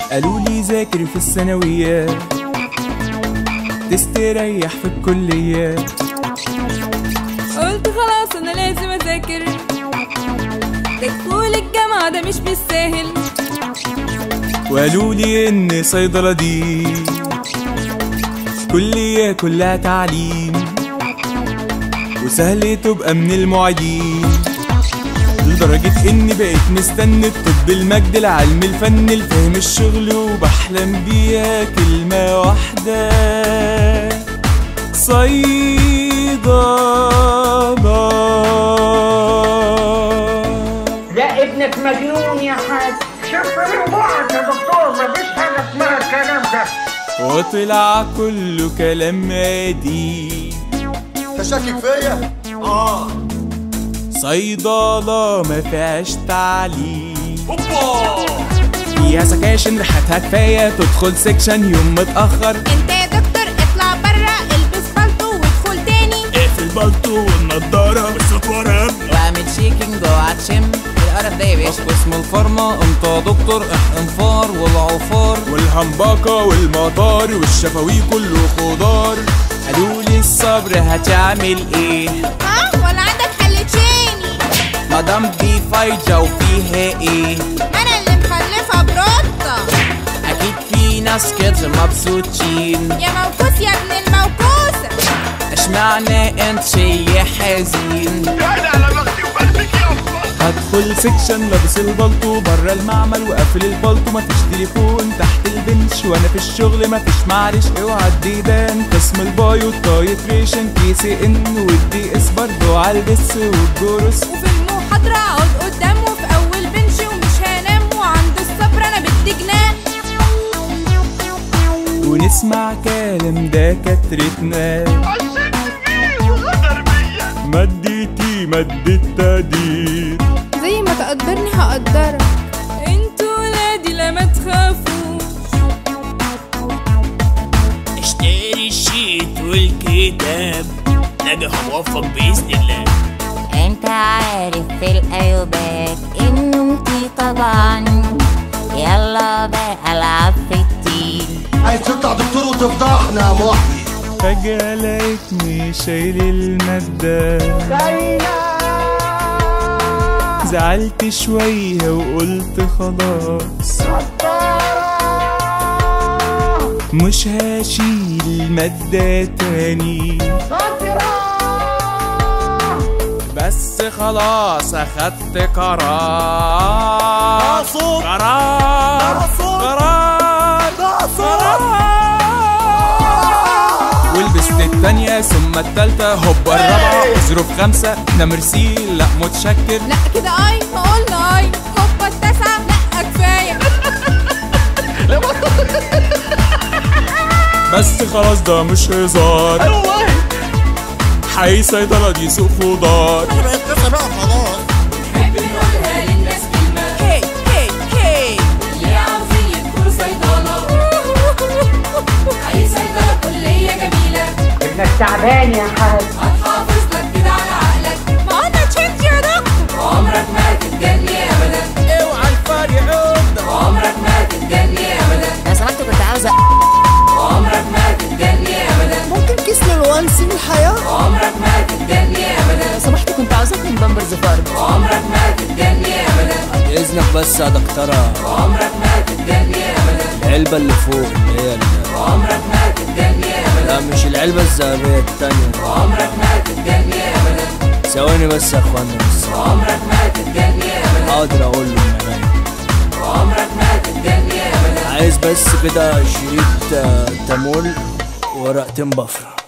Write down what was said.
قالوا لي ذاكر في الثانويات تستريح في الكليات قلت خلاص انا لازم اذاكر دخول الجامعة ده مش بالساهل وقالوا لي ان صيدلة دي كلية كلها تعليم وسهل تبقى من المعيدين لدرجة اني بقيت مستني الطب المجد العلم الفن الفهم الشغل وبحلم بيها كلمة واحدة صيدلة لا ابنك مجنون يا حاج شوف من بعض يا دكتور مفيش حاجة اسمها الكلام ده وطلع كله كلام عادي تشكك فيا؟ اه صيدلة ما فيهاش تعليم فيها سكاشن ريحتها كفاية تدخل سكشن يوم متأخر انت يا دكتور اطلع برا البس بالطو وادخل تاني اقفل البلطو والنضارة والصوت ورا واعمل شيكينج اوعى تشم القرف ده يا باشا اسم الفارما انت يا دكتور انفار والعفار والهمبكة والمطار والشفاوي كله خضار قالوا لي الصبر هتعمل ايه ها ولا عندك حل تاني مدام دي فايجة وفيها ايه ما انا اللي مخلفة بروطة اكيد في ناس كده مبسوطين يا موكوس يا ابن الموكوسة اشمعنى انت شي حزين يعني على بختي وقلبك يا هدخل سكشن لابس البلطو بره المعمل وقافل البلطو مفيش تليفون تحت البنش وانا في الشغل مفيش معلش اوعى الديدان قسم البايو التايتريشن كي سي ان والدي اس برضو على البس والجرس وفي المحاضرة اقعد قدامه في اول بنش ومش هنام وعند الصبر انا بدي جنان ونسمع كلام دكاترتنا مادتي مادة تقدير زي ما تقدرني هقدرك انتوا ولادي لا ما تخافوش اشتري الشيت والكتاب نجح موفق بإذن الله انت عارف في الايوبات انه انتي طبعا يلا بقى العب في التين عايز تطلع دكتور وتفضحنا يا محي فجأة لقيتني شايل المادة زعلت شوية وقلت خلاص مش هشيل المادة تاني بس خلاص اخدت قرار قرار قرار قرار ولبست التانية ثم التالتة هوبا الرابعة ظروف خمسة ده ميرسي لا متشكر لا كده اي ما قلنا اي هوبا التاسعة لا كفاية بس خلاص ده مش هزار حي صيدلة دي سوق خضار نحب نقولها للناس كلمة هي هي هي اللي عاوزين يدخلوا صيدلة أي صيدلة كلية جميلة ابنك تعبان يا حاج هتحافظ لك كده على عقلك ما أنا تشنج يا دكتور عمرك ما تتجني أبدا اوعى الفار يعود عمرك ما تتجني أبدا لو سمحت كنت عاوزة عمرك ما تتجني أبدا ممكن كيس للوانسي الحياة عمرك ما تتجني أبدا لو سمحت كنت عاوزة اتنين بامبرز فرد عمرك ما تتجني أبدا بإذنك بس يا دكتورة عمرك ما تتجني أبدا العلبة اللي فوق اللي هي ال- عمرك ما تتجني أبدا لا مش العلبة الذهبية التانية عمرك ما تتجني أبدا ثواني بس يا اخوانا بس عمرك ما تتجني أبدا حاضر اقول له من عينيا. عمرك ما تتجني أبدا عايز بس كده شريط آه، تامول وورقتين بفرة